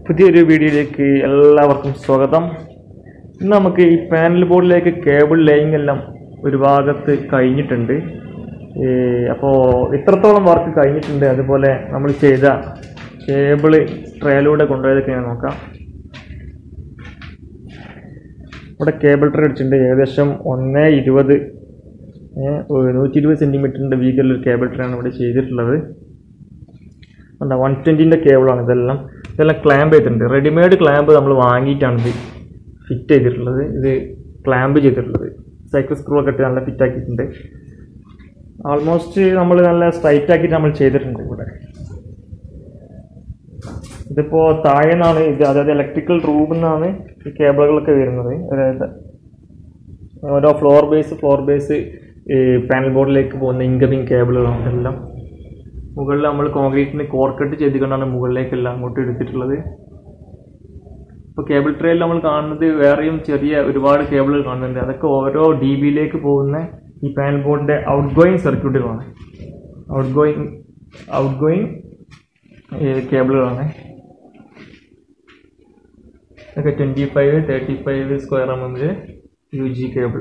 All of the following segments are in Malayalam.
പുതിയൊരു വീഡിയോയിലേക്ക് എല്ലാവർക്കും സ്വാഗതം ഇന്ന് നമുക്ക് ഈ പാനൽ ബോർഡിലേക്ക് കേബിൾ ലേയിങ് എല്ലാം ഒരു ഭാഗത്ത് കഴിഞ്ഞിട്ടുണ്ട് അപ്പോൾ ഇത്രത്തോളം വർക്ക് കഴിഞ്ഞിട്ടുണ്ട് അതുപോലെ നമ്മൾ ചെയ്ത കേബിള് ട്രയലൂടെ കൊണ്ടുപോയതൊക്കെ ഞാൻ നോക്കാം ഇവിടെ കേബിൾ ട്രേ അടിച്ചിട്ടുണ്ട് ഏകദേശം ഒന്ന് ഇരുപത് നൂറ്റി ഇരുപത് സെൻറ്റിമീറ്ററിൻ്റെ വീതിയിലുള്ള കേബിൾ ട്രേ ആണ് ഇവിടെ ചെയ്തിട്ടുള്ളത് എന്താ വൺ ട്വൻറ്റിൻ്റെ കേബിളാണ് ഇതെല്ലാം ഇതെല്ലാം ക്ലാമ്പ് ചെയ്തിട്ടുണ്ട് റെഡിമെയ്ഡ് ക്ലാമ്പ് നമ്മൾ വാങ്ങിയിട്ടാണ് ഇത് ഫിറ്റ് ചെയ്തിട്ടുള്ളത് ഇത് ക്ലാമ്പ് ചെയ്തിട്ടുള്ളത് സൈക്കിൾ സ്ക്രൂ ഒക്കെ ഇട്ട് നല്ല ഫിറ്റ് ആക്കിയിട്ടുണ്ട് ആൾമോസ്റ്റ് നമ്മൾ നല്ല സ്ട്രൈറ്റ് ആക്കിയിട്ട് നമ്മൾ ചെയ്തിട്ടുണ്ട് ഇവിടെ ഇതിപ്പോൾ താഴെ നിന്നാണ് ഇത് അതായത് ഇലക്ട്രിക്കൽ റൂമിൽ നിന്നാണ് ഈ കേബിളുകളൊക്കെ വരുന്നത് അതായത് ഓരോ ഫ്ലോർ ബേസ് ഫ്ലോർ ബേസ് ഈ പാനൽ ബോർഡിലേക്ക് പോകുന്ന ഇൻകമിങ് കേബിളുകളാണ് ഇതെല്ലാം മുകളിൽ നമ്മൾ കോൺക്രീറ്റിന് കോർക്കട്ട് ചെയ്തുകൊണ്ടാണ് മുകളിലേക്കെല്ലാം അങ്ങോട്ട് എടുത്തിട്ടുള്ളത് ഇപ്പോൾ കേബിൾ ട്രേയിൽ നമ്മൾ കാണുന്നത് വേറെയും ചെറിയ ഒരുപാട് കേബിളുകൾ കാണുന്നുണ്ട് അതൊക്കെ ഓരോ ഡി ബിയിലേക്ക് പോകുന്ന ഈ പാനൽ ബോർഡിൻ്റെ ഔട്ട് ഗോയിങ് സർക്യൂട്ടുകളാണ് ഔട്ട് ഗോയിങ് ഔട്ട് ഗോയിങ് കേബിളുകളാണ് ഇതൊക്കെ twenty five thirty five square M എമ്മിൽ യു ജി കേബിൾ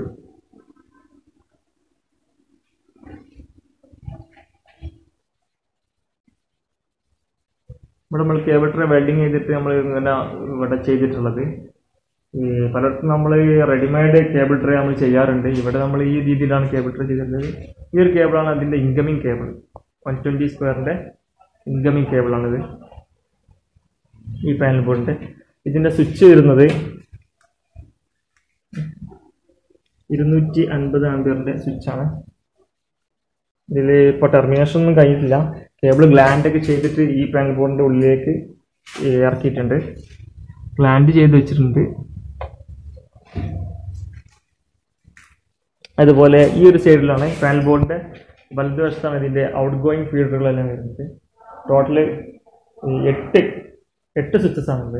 ഇവിടെ നമ്മൾ കേബിൾ ട്രേ വെൽഡിങ് ചെയ്തിട്ട് നമ്മൾ ഇങ്ങനെ ഇവിടെ ചെയ്തിട്ടുള്ളത് ഈ പലയിടത്തും നമ്മൾ റെഡിമെയ്ഡ് കേബിൾ ട്രേ നമ്മൾ ചെയ്യാറുണ്ട് ഇവിടെ നമ്മൾ ഈ രീതിയിലാണ് കേബിൾ ട്രേ ചെയ്തിട്ടുള്ളത് ഈ ഒരു കേബിളാണ് അതിൻ്റെ ഇൻകമിങ് കേബിൾ വൺ ട്വൻറ്റി സ്ക്വയറിൻ്റെ ഇൻകമിങ് കേബിളാണിത് ഈ പാനൽ ബോർഡിൻ്റെ ഇതിൻ്റെ സ്വിച്ച് വരുന്നത് ഇരുന്നൂറ്റി അൻപത് ആംബിയറിൻ്റെ സ്വിച്ചാണ് ഇതിൽ ഇപ്പോൾ ടെർമിനേഷൻ ഒന്നും കഴിഞ്ഞിട്ടില്ല കേബിൾ ഗ്ലാൻഡ് ഒക്കെ ചെയ്തിട്ട് ഈ പാനൽ ബോർഡിൻ്റെ ഉള്ളിലേക്ക് ഇറക്കിയിട്ടുണ്ട് ഗ്ലാൻഡ് ചെയ്ത് വെച്ചിട്ടുണ്ട് അതുപോലെ ഈ ഒരു സൈഡിലാണ് പാനൽ ബോർഡിൻ്റെ വലതുവശത്താണ് ഇതിൻ്റെ ഔട്ട് ഗോയിങ് ഫീൽഡുകളെല്ലാം വരുന്നത് ടോട്ടൽ എട്ട് എട്ട് സ്വിച്ചസ് ആണുള്ളത്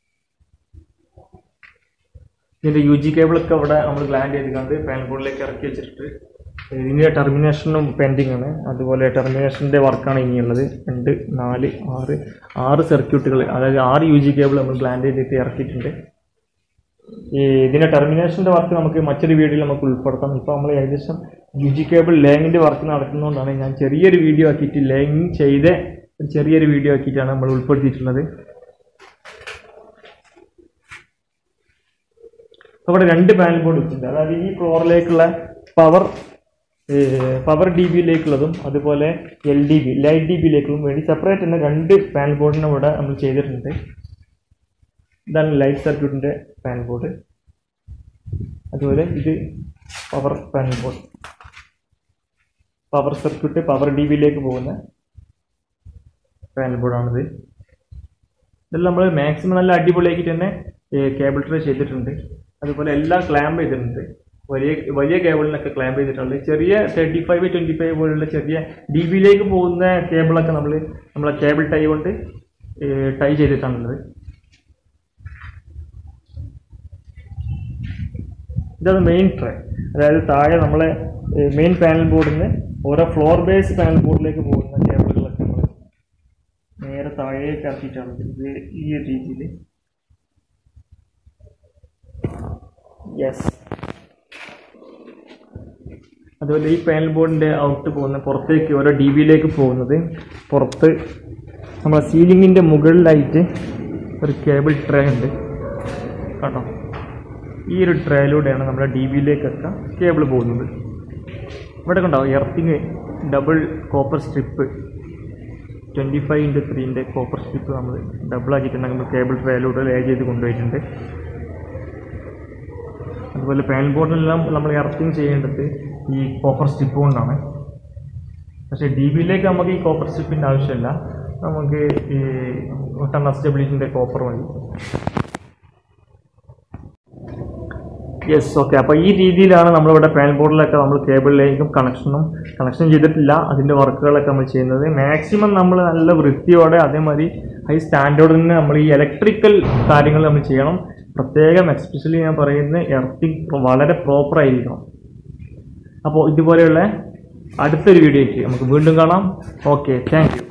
ഇതിൻ്റെ യു ജി കേബിളൊക്കെ അവിടെ നമ്മൾ ഗ്ലാൻഡ് ചെയ്തിട്ടുണ്ട് പാനൽ ബോർഡിലേക്ക് ഇറക്കി വെച്ചിട്ടുണ്ട് ഇതിൻ്റെ ടെർമിനേഷനും പെൻഡിങ് ആണ് അതുപോലെ ടെർമിനേഷൻ്റെ വർക്കാണ് ഇനിയുള്ളത് രണ്ട് നാല് ആറ് ആറ് സർക്യൂട്ടുകൾ അതായത് ആറ് യു ജി കേബിൾ നമ്മൾ ഗ്ലാൻഡ് ചെയ്തിട്ട് ഇറക്കിയിട്ടുണ്ട് ഈ ഇതിൻ്റെ ടെർമിനേഷൻ്റെ വർക്ക് നമുക്ക് മറ്റൊരു വീഡിയോയിൽ നമുക്ക് ഉൾപ്പെടുത്താം ഇപ്പോൾ നമ്മൾ ഏകദേശം യു ജി കേബിൾ ലേങ്ങിൻ്റെ വർക്ക് നടക്കുന്നതുകൊണ്ടാണ് ഞാൻ ചെറിയൊരു വീഡിയോ ആക്കിയിട്ട് ലേങ് ചെയ്ത് ഒരു ചെറിയൊരു വീഡിയോ ആക്കിയിട്ടാണ് നമ്മൾ ഉൾപ്പെടുത്തിയിട്ടുള്ളത് അവിടെ രണ്ട് പാനൽ ബോർഡ് വെച്ചിട്ടുണ്ട് അതായത് ഈ ഫ്ലോറിലേക്കുള്ള പവർ പവർ ഡി ബിയിലേക്കുള്ളതും അതുപോലെ L D B light D ബിയിലേക്കും വേണ്ടി സെപ്പറേറ്റ് തന്നെ രണ്ട് പാനൽ ബോർഡിനെ ഇവിടെ നമ്മൾ ചെയ്തിട്ടുണ്ട് ഇതാണ് ലൈറ്റ് സർക്യൂട്ടിൻ്റെ പാനൽ ബോർഡ് അതുപോലെ ഇത് power panel board power circuit power D ബിയിലേക്ക് പോകുന്ന പാനൽ ബോർഡാണിത് ഇതെല്ലാം നമ്മൾ മാക്സിമം നല്ല അടിപൊളിയാക്കിയിട്ട് തന്നെ കേബിൾ ട്രേ ചെയ്തിട്ടുണ്ട് അതുപോലെ എല്ലാം ക്ലാമ്പ് ചെയ്തിട്ടുണ്ട് വലിയ വലിയ കേബിളിനൊക്കെ ക്ലാമ്പ് ചെയ്തിട്ടുണ്ട് ചെറിയ തേർട്ടി ഫൈവ് ട്വൻറ്റി ഫൈവ് പോലുള്ള ചെറിയ ഡി ബിയിലേക്ക് പോകുന്ന കേബിളൊക്കെ നമ്മൾ നമ്മളെ കേബിൾ ടൈ കൊണ്ട് ടൈ ചെയ്തിട്ടാണുള്ളത് ഇതാണ് മെയിൻ ട്രേ അതായത് താഴെ നമ്മളെ മെയിൻ പാനൽ ബോർഡിൽ നിന്ന് ഓരോ ഫ്ലോർ ബേസ് പാനൽ ബോർഡിലേക്ക് പോകുന്ന കേബിളുകളൊക്കെ നമ്മൾ നേരെ താഴേക്ക് ഇറക്കിയിട്ടാണ് ഇത് ഈ ഒരു രീതിയിൽ യെസ് അതുപോലെ ഈ പാനൽ ബോർഡിൻ്റെ ഔട്ട് പോകുന്ന പുറത്തേക്ക് ഓരോ ഡി ബിയിലേക്ക് പോകുന്നത് പുറത്ത് നമ്മളെ സീലിങ്ങിൻ്റെ മുകളിലായിട്ട് ഒരു കേബിൾ ട്രേ ഉണ്ട് കേട്ടോ ഈ ഒരു ട്രേയിലൂടെയാണ് നമ്മുടെ ഡി ബിയിലേക്കൊക്കെ കേബിൾ പോകുന്നത് ഇവിടെ കണ്ടോ earthing double copper strip twenty five into ത്രീൻ്റെ കോപ്പർ സ്ട്രിപ്പ് നമ്മൾ ഡബിൾ ആക്കിയിട്ട് നമ്മൾ കേബിൾ ട്രേയിലൂടെ ലേ ചെയ്ത് കൊണ്ടുപോയിട്ടുണ്ട് അതുപോലെ പാനൽ ബോർഡിലെല്ലാം നമ്മൾ എർത്തിങ് ചെയ്യേണ്ടത് ഈ കോപ്പർ സ്ട്രിപ്പ് കൊണ്ടാണ് പക്ഷേ ഡി ബിയിലേക്ക് നമുക്ക് ഈ കോപ്പർ സ്ട്രിപ്പിൻ്റെ ആവശ്യമില്ല നമുക്ക് ഈ ടൺ എസ്റ്റബിലിറ്റിൻ്റെ കോപ്പർ മതി യെസ് ഓക്കെ അപ്പോൾ ഈ രീതിയിലാണ് നമ്മളിവിടെ പാനൽ ബോർഡിലൊക്കെ നമ്മൾ കേബിളിലേക്കും കണക്ഷനും കണക്ഷൻ ചെയ്തിട്ടില്ല അതിൻ്റെ വർക്കുകളൊക്കെ നമ്മൾ ചെയ്യുന്നത് മാക്സിമം നമ്മൾ നല്ല വൃത്തിയോടെ അതേമാതിരി ഹൈ സ്റ്റാൻഡേർഡിൽ നിന്ന് നമ്മൾ ഈ ഇലക്ട്രിക്കൽ കാര്യങ്ങൾ നമ്മൾ ചെയ്യണം പ്രത്യേകം എക്സ്പെഷ്യലി ഞാൻ പറയുന്നത് എർത്തിങ് വളരെ പ്രോപ്പർ ആയിരിക്കണം അപ്പോൾ ഇതുപോലെയുള്ള അടുത്തൊരു വീഡിയോയ്ക്ക് നമുക്ക് വീണ്ടും കാണാം ഓക്കെ താങ്ക് യു